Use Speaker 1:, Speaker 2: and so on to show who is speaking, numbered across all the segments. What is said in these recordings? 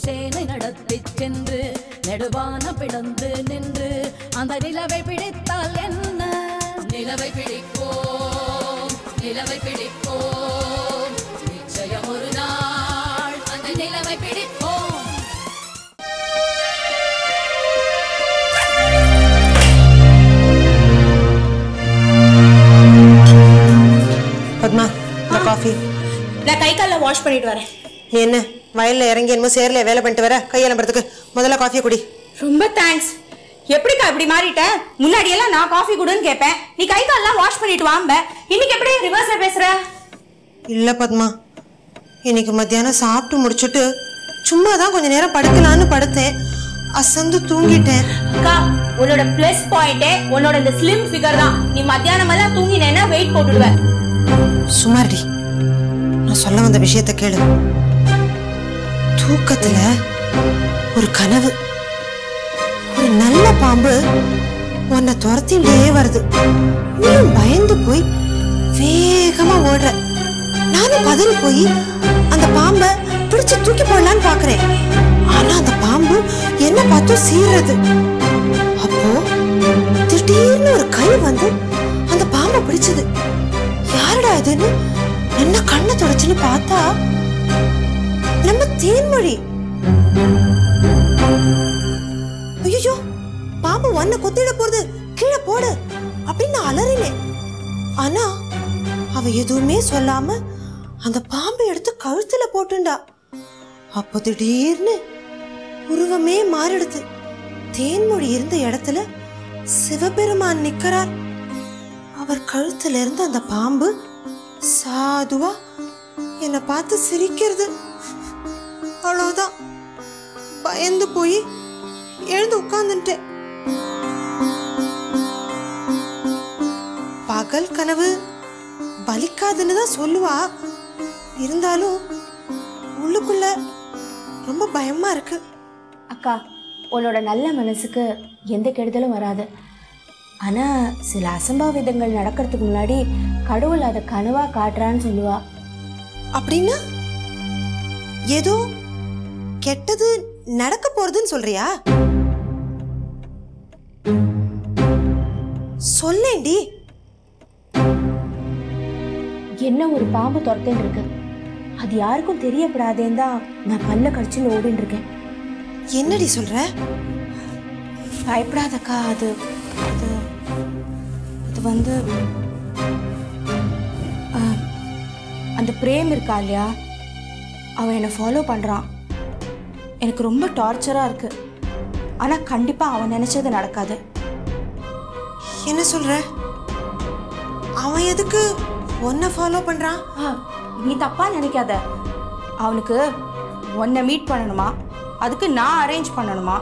Speaker 1: சேனை நடத்திச் சென்று நெடுவான பிளந்து நின்று அந்த நிலவை பிடித்தால் என்ன நிலவை பிடிப்போம் நிலவை பிடிப்போம் நிச்சயம் ஒரு நாள் அந்த நிலவை பிடிப்போம்
Speaker 2: பத்மா இந்த காஃபி
Speaker 3: நான் கை காலில் வாஷ் பண்ணிட்டு வரேன்
Speaker 2: நீ என்ன வயல்ல இறங்கி என்னமோ சேர்ல வேலை பண்ணிட்டு வர கையெழும்புறதுக்கு முதல்ல காஃபியை குடி
Speaker 3: ரொம்ப தேங்க்ஸ் எப்படிக்கா இப்படி மாறிட்ட முன்னாடி எல்லாம் நான் காஃபி குடுன்னு கேட்பேன் நீ கை கால்லாம் வாஷ் பண்ணிட்டு வாம்ப இன்னைக்கு எப்படி ரிவர்ஸ்ல பேசுற
Speaker 2: இல்ல பத்மா இன்னைக்கு மத்தியானம் சாப்பிட்டு முடிச்சுட்டு சும்மா தான் கொஞ்ச நேரம் படுக்கலான்னு படுத்தேன் அசந்து தூங்கிட்டேன்
Speaker 3: அக்கா உன்னோட ப்ளஸ் பாயிண்டே உன்னோட இந்த ஸ்லிம் ஃபிகர் தான் நீ மத்தியானம் எல்லாம் தூங்கினேன்னா வெயிட் போட்டுடுவ
Speaker 2: சுமார்டி நான் சொல்ல வந்த விஷயத்த கேளு தூக்கத்துல ஒரு கனவு ஒரு நல்ல பாம்பு உன்னை துரத்திட்டே வருது நீயும் பயந்து போய் வேகமா ஓடுற நானும் பதறி போய் அந்த பாம்பை பிடிச்சு தூக்கி போடலான்னு பாக்குறேன் ஆனா அந்த பாம்பு என்ன பார்த்து சீறது அப்போ திடீர்னு ஒரு கை வந்து அந்த பாம்பை பிடிச்சது யாருடா இதுன்னு என்ன கண்ணை தொடச்சுன்னு பார்த்தா நம்ம தேன்மொழி ஐயோ பாம்பு ஒன்ன கொத்திட போறது கீழே போடு அப்படின்னு நான் அலறினேன் ஆனா அவ எதுவுமே சொல்லாம அந்த பாம்பை எடுத்து கழுத்துல போட்டுண்டா அப்போ திடீர்னு உருவமே மாறிடுது தேன்மொழி இருந்த இடத்துல சிவபெருமான் நிக்கிறார் அவர் கழுத்துல இருந்து அந்த பாம்பு சாதுவா என்னை பார்த்து சிரிக்கிறது அவ்வளவுதான் பயந்து போய் எழுந்து உட்கார்ந்துட்டேன் பகல் கனவு பலிக்காதுன்னு தான் சொல்லுவா இருந்தாலும் உள்ளுக்குள்ள ரொம்ப பயமா இருக்கு
Speaker 3: அக்கா உன்னோட நல்ல மனசுக்கு எந்த கெடுதலும் வராது ஆனா சில அசம்பாவிதங்கள் நடக்கிறதுக்கு முன்னாடி கடவுள் அதை கனவா காட்டுறான்னு சொல்லுவா
Speaker 2: அப்படின்னா ஏதோ கெட்டது நடக்க போறதுன்னு சொல்றியா சொல்லேண்டி
Speaker 3: என்ன ஒரு பாம்பு துரத்துன்னு இருக்கு அது யாருக்கும் தெரியப்படாதேன்னு தான் நான் பல்ல கடிச்சுன்னு ஓடின்னு இருக்கேன்
Speaker 2: என்னடி சொல்ற
Speaker 3: பயப்படாதக்கா அது அது அது வந்து ஆ, அந்த பிரேம் இருக்கா இல்லையா அவன் என்னை ஃபாலோ பண்ணுறான் எனக்கு ரொம்ப டார்ச்சராக இருக்கு ஆனால் கண்டிப்பாக அவன் நினச்சது நடக்காது
Speaker 2: என்ன சொல்ற அவன் எதுக்கு உன்னை ஃபாலோ பண்றான்
Speaker 3: ஆ, நீ தப்பாக நினைக்காத அவனுக்கு உன்னை மீட் பண்ணணுமா அதுக்கு நான் அரேஞ்ச் பண்ணணுமா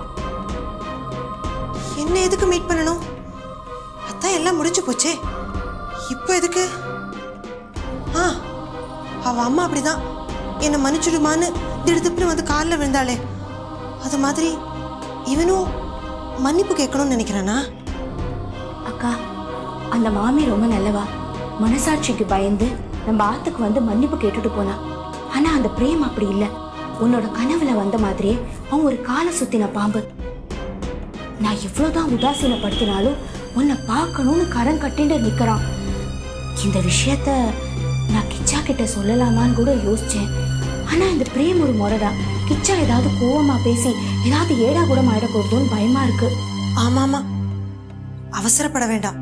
Speaker 2: என்ன எதுக்கு மீட் பண்ணணும் அதான் எல்லாம் முடிஞ்சு போச்சே இப்போ எதுக்கு ஆ அவ அம்மா அப்படிதான் என்னை மன்னிச்சுடுமான்னு திடுதிப்புன்னு வந்து காலில் விழுந்தாளே அது மாதிரி இவனும் மன்னிப்பு கேட்கணும்னு நினைக்கிறானா
Speaker 3: அக்கா அந்த மாமி ரொம்ப நல்லவா மனசாட்சிக்கு பயந்து நம்ம ஆத்துக்கு வந்து மன்னிப்பு கேட்டுட்டு போனா ஆனா அந்த பிரேம் அப்படி இல்ல உன்னோட கனவுல வந்த மாதிரியே அவன் ஒரு காலை சுத்தின பாம்பு நான் இவ்வளவுதான் உதாசீனப்படுத்தினாலும் உன்னை பார்க்கணும்னு கரம் கட்டிட்டு நிக்கிறான் இந்த விஷயத்த நான் கிச்சா கிட்ட சொல்லலாமான்னு கூட யோசிச்சேன் ஆனா இந்த பிரேம் ஒரு முறைடா கிச்சா ஏதாவது கோவமா பேசி ஏதாவது ஏடா கூட ஆயிட போகுதோன்னு பயமா இருக்கு
Speaker 2: ஆமா ஆமா அவசரப்பட வேண்டாம்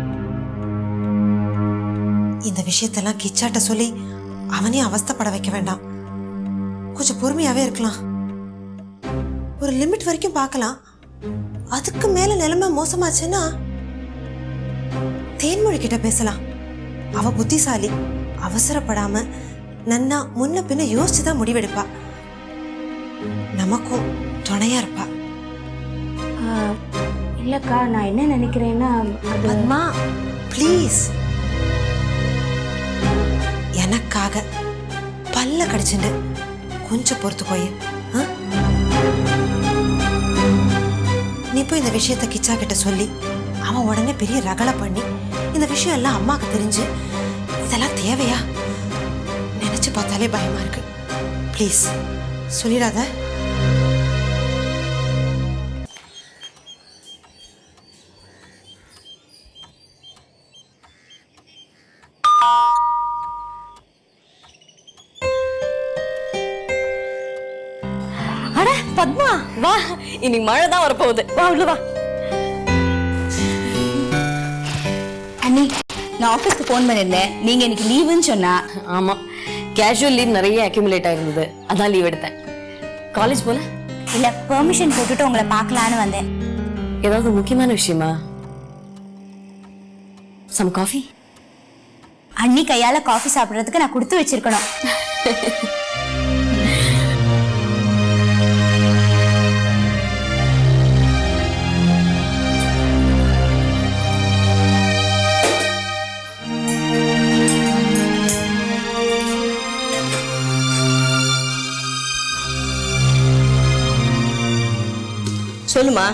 Speaker 2: இந்த விஷயத்தெல்லாம் கிச்சாட்ட சொல்லி அவனையும் அவஸ்தைப்பட வைக்க வேண்டாம் கொஞ்சம் பொறுமையாவே இருக்கலாம் ஒரு லிமிட் வரைக்கும் பார்க்கலாம் அதுக்கு மேல நிலைமை மோசமாச்சுன்னா தேன்மொழி கிட்ட பேசலாம் அவ புத்திசாலி அவசரப்படாம நன்னா முன்ன பின்ன யோசிச்சு தான் முடிவெடுப்பா நமக்கும் துணையா இருப்பா
Speaker 3: ஆஹ், இல்லக்கா நான் என்ன நினைக்கிறேன்னா அது
Speaker 2: பத்மா ப்ளீஸ் எனக்காக பல்ல கடிச்சுண்டு கொஞ்சம் பொறுத்துக்கோயே ஆ? நீ போய் இந்த விஷயத்த கிச்சா கிட்ட சொல்லி அவன் உடனே பெரிய ரகலை பண்ணி இந்த விஷயம் எல்லாம் அம்மாக்கு தெரிஞ்சு இதெல்லாம் தேவையா நினைச்சு பார்த்தாலே பயமா இருக்கு ப்ளீஸ் சொல்லிடாத
Speaker 4: பத்மா வா இன்னைக்கு மழை தான் வரப்போகுது வா உள்ள வா
Speaker 3: அண்ணி நான் ஆஃபீஸ்க்கு ஃபோன் பண்ணியிருந்தேன் நீங்க இன்னைக்கு லீவுன்னு சொன்னா
Speaker 4: ஆமா கேஷுவல் லீவ் நிறைய அக்யூமுலேட் ஆயிருந்தது அதான் லீவ் எடுத்தேன் காலேஜ் போல
Speaker 3: இல்ல பெர்மிஷன் போட்டுட்டு உங்களை பார்க்கலான்னு வந்தேன்
Speaker 4: ஏதாவது முக்கியமான விஷயமா சம் காஃபி
Speaker 3: அண்ணி கையால காஃபி சாப்பிடுறதுக்கு நான் கொடுத்து வச்சிருக்கணும்
Speaker 4: சொல்லுமா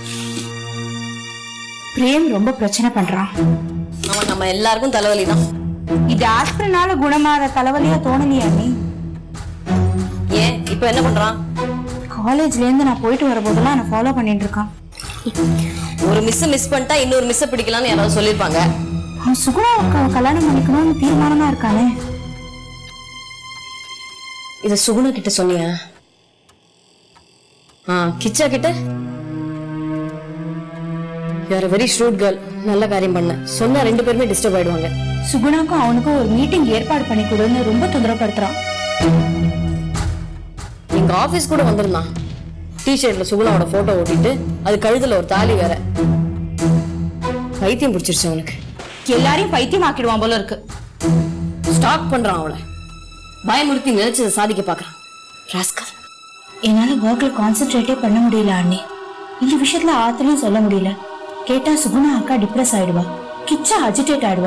Speaker 3: பிரேம் ரொம்ப பிரச்சனை பண்றான்
Speaker 4: அவன் நம்ம எல்லாருக்கும் தலைவலி தான்
Speaker 3: இது ஆஸ்பிரனால குணமாற தலைவலியா தோணலையா அண்ணி
Speaker 4: ஏன் இப்போ என்ன பண்றான்
Speaker 3: காலேஜ்ல இருந்து நான் போயிட்டு வரும்போதெல்லாம் நான் ஃபாலோ பண்ணிட்டு இருக்கான்
Speaker 4: ஒரு மிஸ் மிஸ் பண்ணிட்டா இன்னொரு மிஸ் பிடிக்கலாம்னு யாராவது சொல்லியிருப்பாங்க
Speaker 3: அவன் சுகுணா அக்காவை கல்யாணம் பண்ணிக்கணும்னு தீர்மானமா இருக்கானே
Speaker 4: இத சுகுணா கிட்ட சொன்னியா ஆ கிச்சா கிட்ட யூஆர் வெரி ஷ்ரூட் கேர்ள் நல்ல காரியம் பண்ண சொன்னா ரெண்டு பேருமே டிஸ்டர்ப் ஆயிடுவாங்க
Speaker 3: சுகுணாக்கும் அவனுக்கும் ஒரு மீட்டிங் ஏற்பாடு பண்ணி கொடுன்னு ரொம்ப தொந்தரப்படுத்துறான்
Speaker 4: எங்க ஆபீஸ் கூட வந்திருந்தான் டிஷர்ட்ல சுகுணாவோட போட்டோ ஓட்டிட்டு அது கழுத்துல ஒரு தாலி வேற பைத்தியம் பிடிச்சிருச்சு அவனுக்கு
Speaker 3: எல்லாரையும் பைத்தியம் ஆக்கிடுவான் போல இருக்கு
Speaker 4: ஸ்டாக் பண்றான் அவளை பயமுறுத்தி நினைச்சதை சாதிக்க பாக்குறான் ராஸ்கல்
Speaker 3: என்னால ஒர்க்ல கான்சென்ட்ரேட்டே பண்ண முடியல அண்ணி இந்த விஷயத்துல ஆத்திரையும் சொல்ல முடியல கேட்டா சுகுணா அக்கா டிப்ரெஸ் ஆயிடுவா கிச்சா அஜிடேட் ஆயிடுவா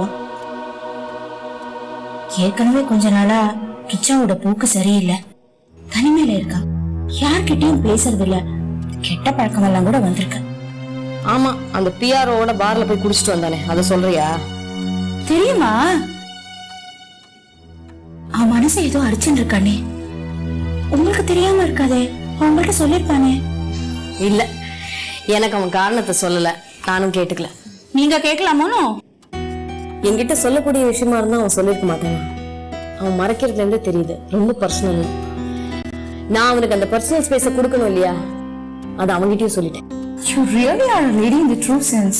Speaker 3: ஏற்கனவே கொஞ்ச நாளா கிச்சாவோட போக்கு சரியில்லை தனிமையில இருக்கா யார்கிட்டயும் பேசுறது இல்ல கெட்ட பழக்கமெல்லாம் கூட வந்திருக்கு
Speaker 4: ஆமா அந்த பிஆர்ஓட பார்ல போய் குடிச்சிட்டு வந்தானே அதை சொல்றியா
Speaker 3: தெரியுமா அவன் மனசை ஏதோ அடிச்சுட்டு இருக்கானே உங்களுக்கு தெரியாம இருக்காதே அவன் உங்கள்ட்ட சொல்லிருப்பானே
Speaker 4: இல்ல எனக்கு அவன் காரணத்தை சொல்லல நானும் கேட்டுக்கல
Speaker 3: நீங்க கேட்கலாமோனோ
Speaker 4: என்கிட்ட சொல்லக்கூடிய விஷயமா இருந்தா அவன் சொல்லிருக்க மாட்டானா அவன் மறைக்கிறதுல இருந்தே தெரியுது ரொம்ப பர்சனல் நான் அவனுக்கு அந்த பர்சனல் ஸ்பேஸ கொடுக்கணும் இல்லையா அது அவன்கிட்டயும் சொல்லிட்டேன்
Speaker 3: You really are a lady in the true sense.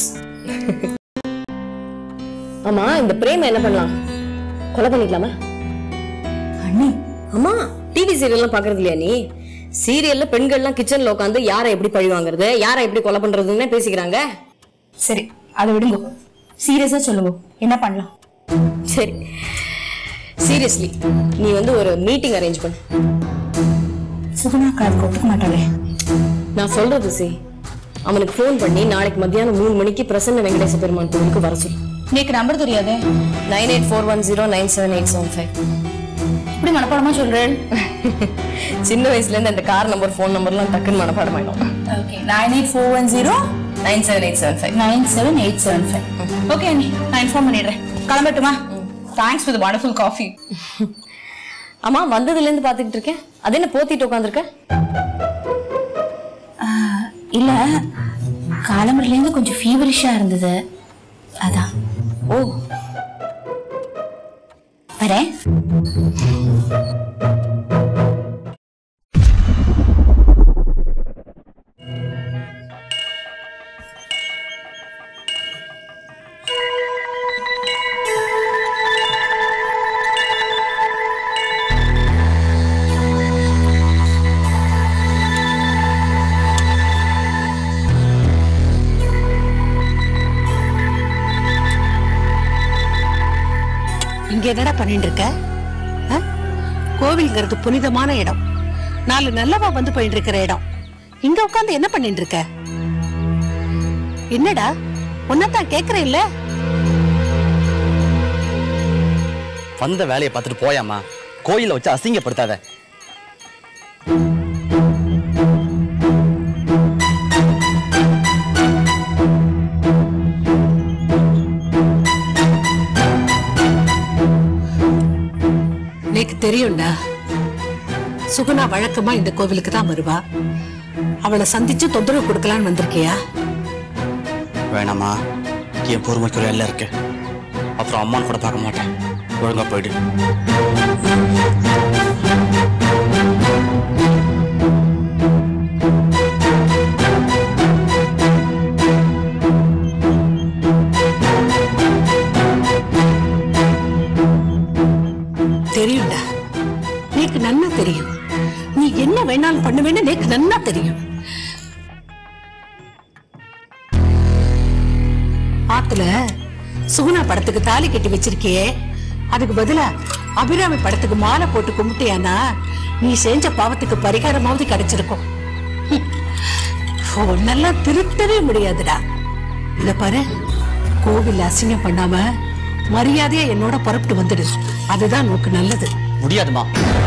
Speaker 4: ஆமா இந்த பிரேம என்ன பண்ணலாம் கொலை பண்ணிக்கலாமா
Speaker 3: அண்ணி
Speaker 4: ஆமா டிவி சீரியல்லாம் பாக்குறது இல்லையா நீ சீரியல்ல பெண்கள்லாம் கிச்சன்ல உட்காந்து யாரை எப்படி பழி வாங்குறது யாரை எப்படி கொலை பண்றதுன்னு பேசிக்கிறாங்க
Speaker 3: சரி அதை விடுங்க சீரியஸா சொல்லுங்க என்ன பண்ணலாம்
Speaker 4: சரி சீரியஸ்லி நீ வந்து ஒரு மீட்டிங் அரேஞ்ச் பண்ணு
Speaker 3: சுகுணா காதுக்கு ஒத்துக்க மாட்டாளே
Speaker 4: நான் சொல்றது சி அவனுக்கு ஃபோன் பண்ணி நாளைக்கு மத்தியானம் மூணு மணிக்கு பிரசன்ன வெங்கடேச பெருமான் கோவிலுக்கு வர சொல்லு
Speaker 3: நீக்கு நம்பர் தெரியாதே
Speaker 4: nine eight four one zero nine seven eight seven five
Speaker 3: இப்படி மனப்பாடமா சொல்றேன்
Speaker 4: சின்ன வயசுல இருந்து அந்த கார் நம்பர் ஃபோன் நம்பர்லாம் டக்குன்னு மனப்பாடம் ஆயிடும்
Speaker 3: okay nine eight four one zero
Speaker 4: nine seven eight seven five
Speaker 3: nine seven eight seven five okay அண்ணி நான் இன்ஃபார்ம் பண்ணிடுறேன் கிளம்பட்டுமா thanks for the wonderful coffee
Speaker 4: ஆமா வந்ததுல இருந்து பாத்துக்கிட்டு இருக்கேன் அது என்ன போத்திட்டு உட்காந்துருக்க
Speaker 3: இல்ல காலம்பரில இருந்து கொஞ்சம் ஃபீவரிஷா இருந்தது அதான்
Speaker 4: ஓ
Speaker 3: வரேன்
Speaker 5: இங்க என்னடா பண்ணிட்டு இருக்க ஆ? கோவில்ங்கிறது புனிதமான இடம் நாலு நல்லவா வந்து போயிட்டு இருக்கிற இடம் இங்க உட்கார்ந்து என்ன பண்ணிட்டு இருக்க என்னடா உன்னதான் கேக்குற இல்ல
Speaker 6: வந்த வேலையை பார்த்துட்டு போயாமா கோயில வச்சு அசிங்கப்படுத்தாத
Speaker 5: எனக்கு தெரியும்டா சுகுணா வழக்கமா இந்த கோவிலுக்கு தான் வருவா அவளை சந்திச்சு தொந்தரவு கொடுக்கலான்னு வந்திருக்கியா
Speaker 6: வேணாமா என் பொறுமைக்கு ஒரு எல்லாம் இருக்கு அப்புறம் அம்மான்னு கூட பார்க்க மாட்டேன் ஒழுங்கா போயிடு
Speaker 5: பண்ணுவேன்னு எனக்கு நன்னா தெரியும் ஆத்துல சுகுணா படத்துக்கு தாலி கட்டி வச்சிருக்கியே அதுக்கு பதிலா அபிராமி படத்துக்கு மாலை போட்டு கும்பிட்டியானா நீ செஞ்ச பாவத்துக்கு பரிகாரமாவது கிடைச்சிருக்கும் ஹம். உன்னெல்லாம் திருத்தவே முடியாதுடா இத பாரு கோவில் அசிங்கம் பண்ணாம மரியாதையா என்னோட புறப்பட்டு வந்துடு அதுதான் உனக்கு நல்லது
Speaker 6: முடியாதுமா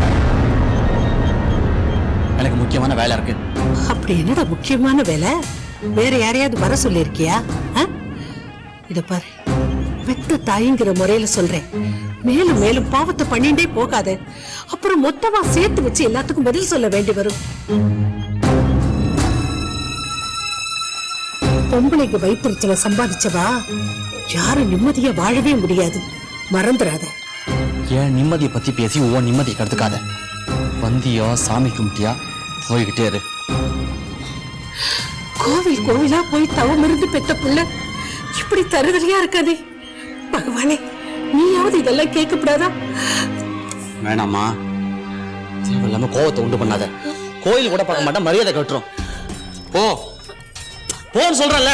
Speaker 6: எனக்கு முக்கியமான வேலை இருக்கு
Speaker 5: அப்படி என்னடா முக்கியமான வேலை வேற யாரையாவது வர சொல்லியிருக்கியா ஆ? இத பாரு பெத்த தாய்ங்கிற முறையில சொல்றேன் மேலும் மேலும் பாவத்தை பண்ணிட்டே போகாத அப்புறம் மொத்தமா சேர்த்து வச்சு எல்லாத்துக்கும் பதில் சொல்ல வேண்டி வரும் பொம்பளைக்கு வயிற்றுச்சல சம்பாதிச்சவா யாரும் நிம்மதியா வாழவே முடியாது மறந்துடாத
Speaker 6: ஏன் நிம்மதியை பத்தி பேசி உன் நிம்மதியை கெடுத்துக்காத வந்தியா சாமி கும்பிட்டியா போய்கிட்டே இரு
Speaker 5: கோவில் கோவிலா போய் தவம் இருந்து பெத்த புள்ள இப்படி தருதலையா இருக்காதே பகவானே நீயாவது இதெல்லாம் கேட்கக்கூடாதா
Speaker 6: வேணாம்மா தேவையில்லாம கோவத்தை உண்டு பண்ணாத கோயில் கூட பார்க்க மாட்டேன் மரியாதை கட்டுரும் போ போன்னு சொல்றேன்ல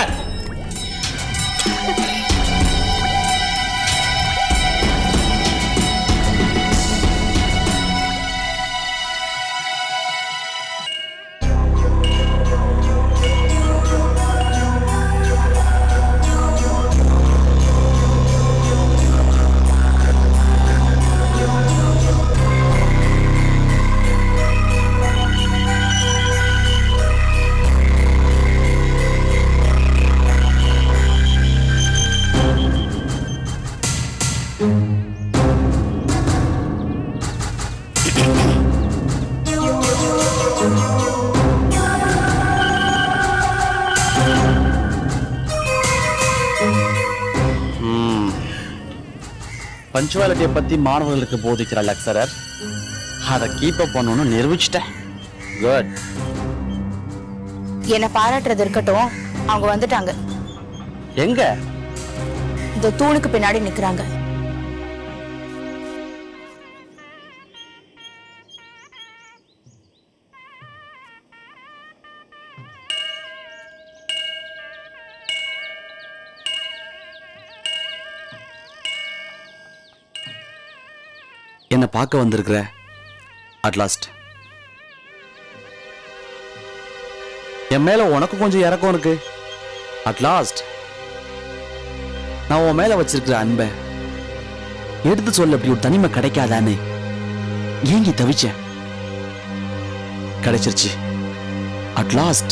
Speaker 6: பஞ்சுவாலிட்டியை பத்தி மாணவர்களுக்கு போதிக்கிற லெக்சரர் அதை கீப் அப் பண்ணணும்னு நிரூபிச்சிட்டேன் குட்
Speaker 3: என்னை பாராட்டுறது இருக்கட்டும் அவங்க வந்துட்டாங்க
Speaker 6: எங்க
Speaker 3: இந்த தூணுக்கு பின்னாடி நிக்கிறாங்க
Speaker 6: என்னை பார்க்க வந்திருக்கிற அட் லாஸ்ட் என் மேல உனக்கு கொஞ்சம் இறக்கம் இருக்கு அட் லாஸ்ட் நான் உன் மேல வச்சிருக்கிற அன்பை எடுத்து சொல்ல அப்படி ஒரு தனிமை கிடைக்காதான்னு ஏங்கி தவிச்சேன் கிடைச்சிருச்சு அட் லாஸ்ட்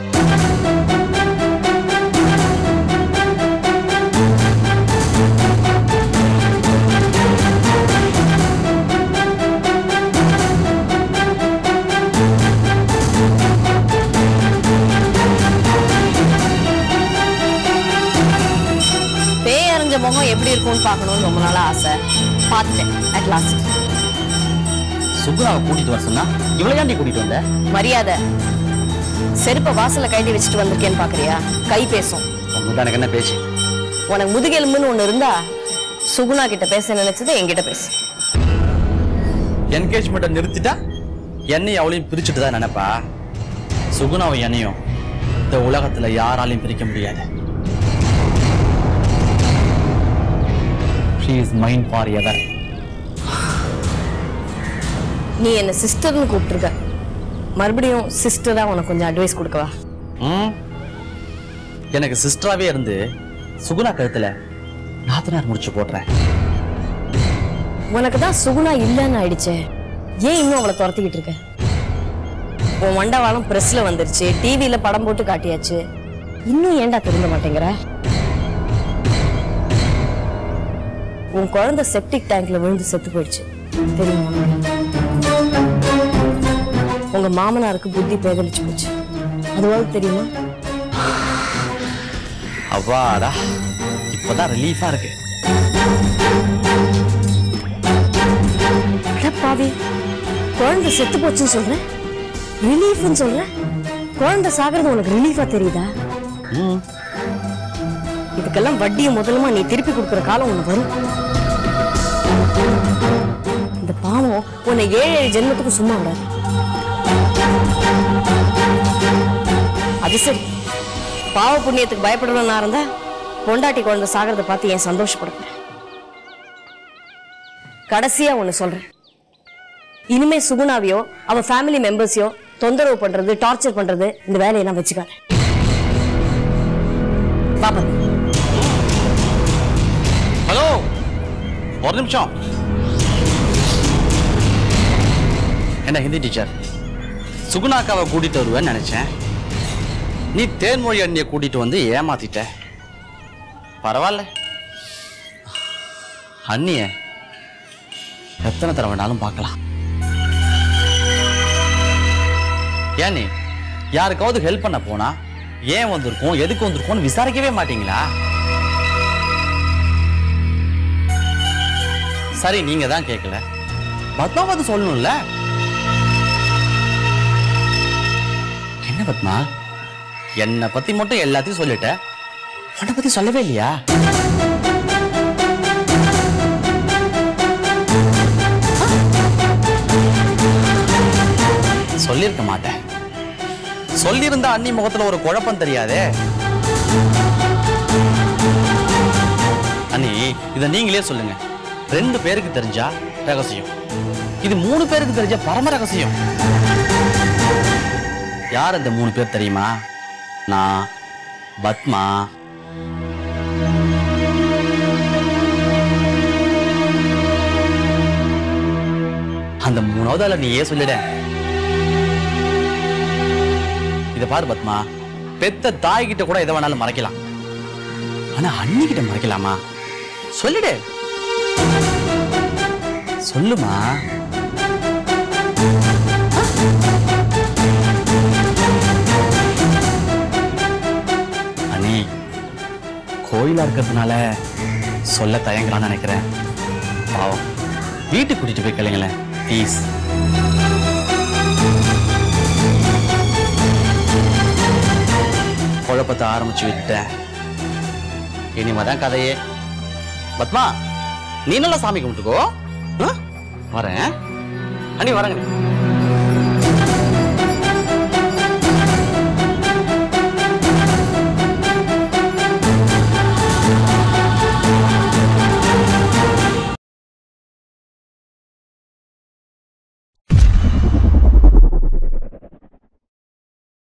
Speaker 4: பேய் அறிஞ்ச முகம் எப்படி இருக்கும்னு பார்க்கணும்னு ரொம்ப நாளா ஆசை பார்த்துட்டேன் அட் லாஸ்ட்
Speaker 6: சுகுணாவை கூட்டிட்டு வர சொன்னா இவ்வளவு ஏன்டி கூட்டிட்டு வந்த
Speaker 4: மரியாதை செருப்பை வாசல்ல கழட்டி வச்சுட்டு வந்திருக்கேன்னு பாக்குறியா கை பேசும்
Speaker 6: உங்ககிட்ட எனக்கு என்ன பேச்சு
Speaker 4: உனக்கு முதுகெலும்புன்னு ஒண்ணு இருந்தா சுகுணா கிட்ட பேச நினைச்சது என்கிட்ட பேசு
Speaker 6: என்கேஜ்மெண்ட்டை நிறுத்திட்டா என்னையும் அவளையும் பிரிச்சுட்டு தான் நினைப்பா சுகுணாவும் என்னையும் இந்த உலகத்துல யாராலையும் பிரிக்க முடியாது She is mine for ever.
Speaker 4: நீ என்ன சிஸ்டர்னு கூப்பிட்டுருக்க மறுபடியும் சிஸ்டரா உனக்கு கொஞ்சம் அட்வைஸ் கொடுக்கவா
Speaker 6: ம் எனக்கு சிஸ்டராகவே இருந்து சுகுணா கழுத்துல நாத்தனார் முடிச்சு போடுறேன்
Speaker 4: உனக்கு தான் சுகுணா இல்லைன்னு ஆயிடுச்சே ஏன் இன்னும் அவளை துரத்திக்கிட்டு இருக்க உன் மண்டவாளம் பிரஸ்ல வந்துருச்சு டிவியில படம் போட்டு காட்டியாச்சு இன்னும் ஏன்டா திருந்த மாட்டேங்கிற உன் குழந்தை செப்டிக் டேங்க்ல விழுந்து செத்து போயிடுச்சு தெரியுமா உனக்கு? உங்க மாமனாருக்கு புத்தி பேதலிச்சு போச்சு அதுவாவது தெரியுமா
Speaker 6: அவ்வாடா இப்பதான் ரிலீஃபா இருக்கு
Speaker 4: அடப்பாவி குழந்தை செத்து போச்சுன்னு சொல்றேன் ரிலீஃப்னு சொல்றேன் குழந்தை சாகிறது உனக்கு ரிலீஃபா தெரியுதா
Speaker 6: ம்
Speaker 4: இதுக்கெல்லாம் வட்டியும் முதலுமா நீ திருப்பி கொடுக்குற காலம் ஒண்ணு வரும் இந்த பாவம் உன்னை ஏழு ஏழு ஜென்மத்துக்கு சும்மா விடாது அது சரி பாவ புண்ணியத்துக்கு பயப்படுறவனா இருந்தா பொண்டாட்டி குழந்தை சாகிறத பார்த்து ஏன் சந்தோஷப்படுறேன் கடைசியா ஒண்ணு சொல்றேன் இனிமே சுகுணாவையோ அவ ஃபேமிலி மெம்பர்ஸையோ தொந்தரவு பண்றது டார்ச்சர் பண்றது இந்த வேலையெல்லாம் வச்சுக்காத பாப்பா
Speaker 6: ஹலோ ஒரு நிமிஷம் என்ன ஹிந்தி டீச்சர் சுகுணாக்காவை கூட்டிட்டு வருவேன்னு நினைச்சேன் நீ தேன்மொழி அண்ணியை கூட்டிட்டு வந்து ஏமாத்திட்ட பரவாயில்ல அண்ணிய எத்தனை தடவை வேணாலும் பார்க்கலாம் ஏன் நீ யாருக்காவது ஹெல்ப் பண்ண போனா ஏன் வந்திருக்கோம் எதுக்கு வந்திருக்கோம்னு விசாரிக்கவே மாட்டீங்களா சரி நீங்க தான் கேட்கல பத்மாவது சொல்லணும்ல என்ன பத்மா என்னை பத்தி மட்டும் எல்லாத்தையும் சொல்லிட்ட உன்னை பத்தி சொல்லவே இல்லையா சொல்லியிருக்க மாட்டேன் சொல்லியிருந்தா அண்ணி முகத்துல ஒரு குழப்பம் தெரியாதே அண்ணி இதை நீங்களே சொல்லுங்க ரெண்டு பேருக்கு தெரிஞ்சா ரகசியம் இது மூணு பேருக்கு தெரிஞ்ச பரம ரகசியம் யார் அந்த மூணு பேர் தெரியுமா நான் பத்மா அந்த மூணாவது ஆளை நீயே சொல்லிட இத பாரு பத்மா பெத்த தாய் கிட்ட கூட எதை வேணாலும் மறைக்கலாம் ஆனா அண்ணி கிட்ட மறைக்கலாமா சொல்லிடு சொல்லுமா அண்ணி கோயிலா இருக்கிறதுனால சொல்ல தயங்கலாம்னு நினைக்கிறேன் பாவம் வீட்டுக்கு கூட்டிட்டு போய் கேளுங்களேன் ப்ளீஸ் குழப்பத்தை ஆரம்பிச்சு விட்டேன் இனிமே தான் கதையே பத்மா நீ நல்லா சாமி கும்பிட்டுக்கோ ஆ? வரேன் அண்ணி வரேங்க